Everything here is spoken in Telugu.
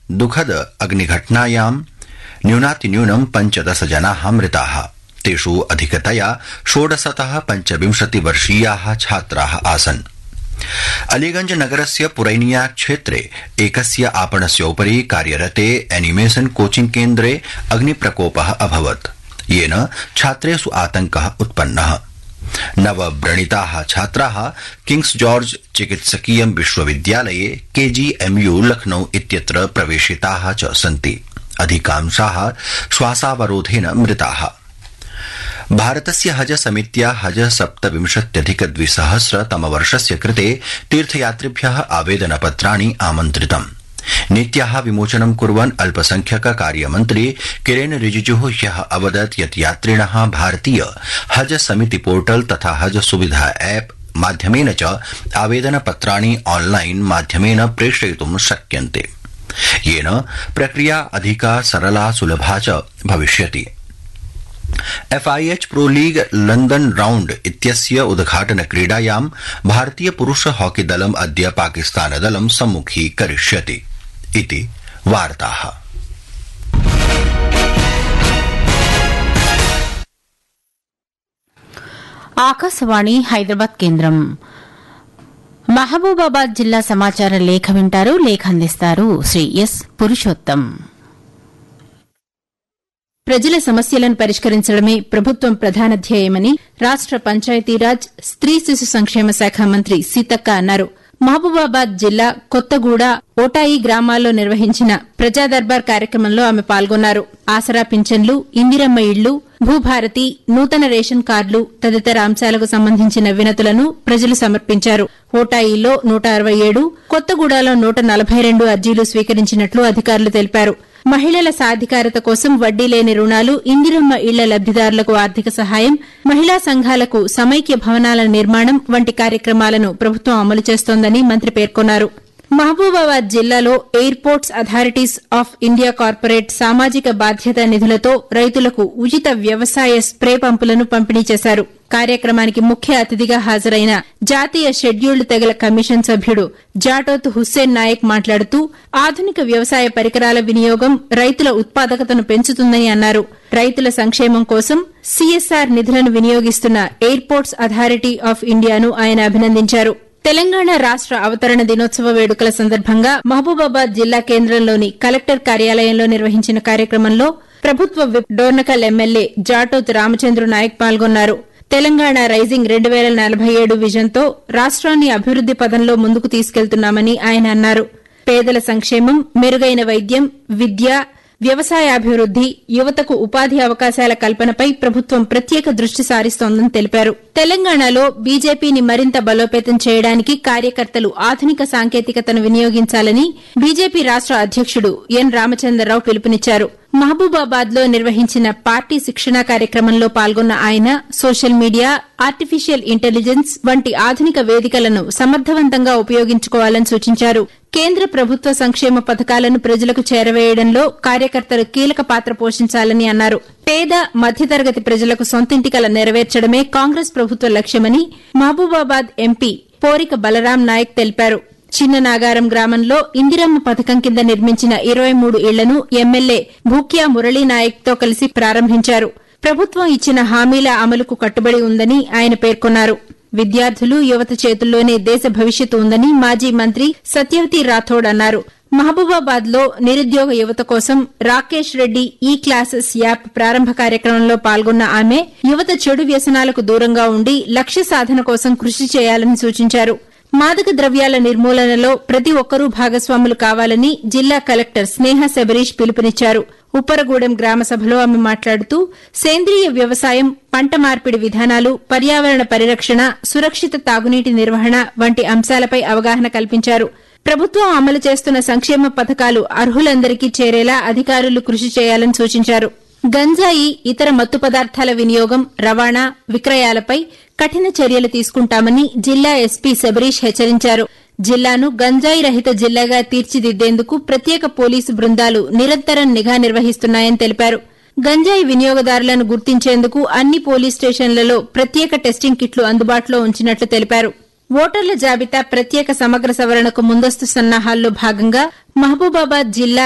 दुःखद अग्निघटनायां न्यूनातिन्यूनं पञ्चदश जनाः मृताः तेषु अधिकतया षोडशतः पञ्चविंशतिवर्षीयाः छात्राः आसन् अलीगंज नगरस्य पुरैनिया क्षेत्रे एकस्य आपणस्योपरि कार्यरते एनिमेशन कोचिंग केन्द्रे अग्निप्रकोपः अभवत् येन छात्रेषु आतङ्कः उत्पन्नः नवव्रणिताः छात्राः किंग्स जॉर्ज चिकित्सकीयं विश्वविद्यालये केजीएमयू लखनऊ इत्यत्र प्रवेशिताः च सन्ति अधिकांशाः श्वासावरोधेन मृताः भारतस्य हज समित्या हज सप्तविंशत्यधिक द्विसहस्र तमवर्षस्य कृते तीर्थयात्रिभ्य आवेदनपत्राणि आमन्त्रितम् नीत्या विमोचनं कुर्वन् अल्पसंख्यक कार्यमन्त्री किरेन रिजिजु ह्यः अवदत् यत् यात्रिण भारतीय हज समिति पोर्टल तथा हज सुविधा ऐप माध्यमेन च आवेदनपत्राणि ऑनलाइन माध्यमेन प्रेषयितुं शक्यन्ते येन प्रक्रिया अधिका सरला सुलभा च भविष्यति FIH pro league London round इत्यस्य उद्घाटन क्रीडायां भारतीय पुरुष हॉकी दलम् अद्य पाकिस्तानदलं सम्मुखीकरिष्यति इति वार्ताः ఆకాశవాణి హైదరాబాద్ కేంద్రం మహబూబాబాద్ జిల్లా సమాచార లేఖ వింటారు లేఖ అందిస్తారు శ్రీ ఎస్ పురుషోత్తం ప్రజల సమస్యలను పరిష్కరించడమే ప్రభుత్వం ప్రధాన ధ్యేయమని రాష్ట పంచాయతీరాజ్ స్త్రీ శిశు సంక్షేమ శాఖ మంత్రి సీతక్క అన్నారు మహబూబాబాద్ జిల్లా కొత్తగూడ ఓటాయి గ్రామాల్లో నిర్వహించిన ప్రజా దర్బార్ కార్యక్రమంలో ఆమె పాల్గొన్నారు ఆసరా పింఛన్లు ఇందిరమ్మ ఇళ్లు భూభారతి నూతన రేషన్ కార్డులు తదితర అంశాలకు సంబంధించిన వినతులను ప్రజలు సమర్పించారు ఓటాయిలో నూట అరవై ఏడు కొత్తగూడలో నూట నలభై రెండు అర్జీలు స్వీకరించినట్లు అధికారులు తెలిపారు మహిళల సాధికారత కోసం వడ్డీ లేని రుణాలు ఇందిరమ్మ ఇళ్ల లబ్దిదారులకు ఆర్థిక సహాయం మహిళా సంఘాలకు సమైక్య భవనాల నిర్మాణం వంటి కార్యక్రమాలను ప్రభుత్వం అమలు చేస్తోందని మంత్రి పేర్కొన్నారు మహబూబాబాద్ జిల్లాలో airports authorities of India corporate సామాజిక బాధ్యత నిధులతో రైతులకు ఉచిత వ్యవసాయ స్ప్రే పంపులను పంపిణీ చేశారు కార్యక్రమానికి ముఖ్య అతిథిగా హాజరైన జాతీయ షెడ్యూల్డ్ తెగల కమిషన్ సభ్యుడు జాటోత్ హుస్సేన్ నాయక్ మాట్లాడుతూ ఆధునిక వ్యవసాయ పరికరాల వినియోగం రైతుల ఉత్పాదకతను పెంచుతుందని అన్నారు రైతుల సంక్షేమం కోసం సీఎస్ఆర్ నిధులను వినియోగిస్తున్న ఎయిర్పోర్ట్స్ అథారిటీ ఆఫ్ ఇండియాను ఆయన అభినందించారు తెలంగాణ రాష్ట అవతరణ దినోత్సవ వేడుకల సందర్భంగా మహబూబాబాద్ జిల్లా కేంద్రంలోని కలెక్టర్ కార్యాలయంలో నిర్వహించిన కార్యక్రమంలో ప్రభుత్వ విప్ డోర్నకల్ ఎమ్మెల్యే జాటోత్ రామచంద్ర నాయక్ పాల్గొన్నారు తెలంగాణ రైజింగ్ రెండు వేల నలభై ఏడు విజన్తో రాష్ట్రాన్ని అభివృద్ది పదంలో ముందుకు తీసుకెళ్తున్నామని ఆయన అన్నారు పేదల సంక్షేమం మెరుగైన వైద్యం విద్య వ్యవసాయాభివృద్ది యువతకు ఉపాధి అవకాశాల కల్పనపై ప్రభుత్వం ప్రత్యేక దృష్టి సారిస్తోందని తెలిపారు తెలంగాణలో బీజేపీని మరింత బలోపేతం చేయడానికి కార్యకర్తలు ఆధునిక సాంకేతికతను వినియోగించాలని బీజేపీ రాష్ట అధ్యకుడు ఎన్ రామచంద్రరావు పిలుపునిచ్చారు మహబూబాబాద్ లో నిర్వహించిన పార్టీ శిక్షణా కార్యక్రమంలో పాల్గొన్న ఆయన సోషల్ మీడియా ఆర్టిఫిషియల్ ఇంటెలిజెన్స్ వంటి ఆధునిక వేదికలను సమర్థవంతంగా ఉపయోగించుకోవాలని సూచించారు కేంద్ర ప్రభుత్వ సంక్షేమ పథకాలను ప్రజలకు చేరవేయడంలో కార్యకర్తలు కీలక పాత్ర పోషించాలని అన్నారు పేద మధ్యతరగతి ప్రజలకు సొంతింటి కల నెరవేర్చడమే కాంగ్రెస్ ప్రభుత్వ లక్ష్యమని మహబూబాబాద్ ఎంపీ పోరిక బలరాం నాయక్ తెలిపారు చిన్న నాగారం గ్రామంలో ఇందిరమ్మ పథకం కింద నిర్మించిన ఇరవై మూడు ఇళ్లను ఎమ్మెల్యే భూక్యా మురళీనాయక్ తో కలిసి ప్రారంభించారు ప్రభుత్వం ఇచ్చిన హామీల అమలుకు కట్టుబడి ఉందని ఆయన పేర్కొన్నారు విద్యార్థులు యువత చేతుల్లోనే దేశ భవిష్యత్తు ఉందని మాజీ మంత్రి సత్యవతి రాథోడ్ అన్నారు మహబూబాబాద్ లో నిరుద్యోగ యువత కోసం రాకేష్ రెడ్డి ఈ క్లాసెస్ యాప్ ప్రారంభ కార్యక్రమంలో పాల్గొన్న ఆమె యువత చెడు వ్యసనాలకు దూరంగా ఉండి లక్ష్య సాధన కోసం కృషి చేయాలని సూచించారు మాదక ద్రవ్యాల నిర్మూలనలో ప్రతి ఒక్కరూ భాగస్వాములు కావాలని జిల్లా కలెక్టర్ స్నేహ శబరీష్ పిలుపునిచ్చారు ఉప్పరగూడెం గ్రామ సభలో ఆమె మాట్లాడుతూ సేంద్రీయ వ్యవసాయం పంట మార్పిడి విధానాలు పర్యావరణ పరిరక్షణ సురక్షిత తాగునీటి నిర్వహణ వంటి అంశాలపై అవగాహన కల్పించారు ప్రభుత్వం అమలు చేస్తున్న సంక్షేమ పథకాలు అర్హులందరికీ చేరేలా అధికారులు కృషి చేయాలని సూచించారు గంజాయి ఇతర మత్తు పదార్థాల వినియోగం రవాణా విక్రయాలపై కఠిన చర్యలు తీసుకుంటామని జిల్లా ఎస్పీ శబరీష్ హెచ్చరించారు జిల్లాను గంజాయి రహిత జిల్లాగా తీర్చిదిద్దేందుకు ప్రత్యేక పోలీసు బృందాలు నిరంతరం నిఘా నిర్వహిస్తున్నాయని తెలిపారు గంజాయి వినియోగదారులను గుర్తించేందుకు అన్ని పోలీస్ స్టేషన్లలో ప్రత్యేక టెస్టింగ్ కిట్లు అందుబాటులో ఉంచినట్లు తెలిపారు ఓటర్ల జాబితా ప్రత్యేక సమగ్ర సవరణకు ముందస్తు సన్నాహాల్లో భాగంగా మహబూబాబాద్ జిల్లా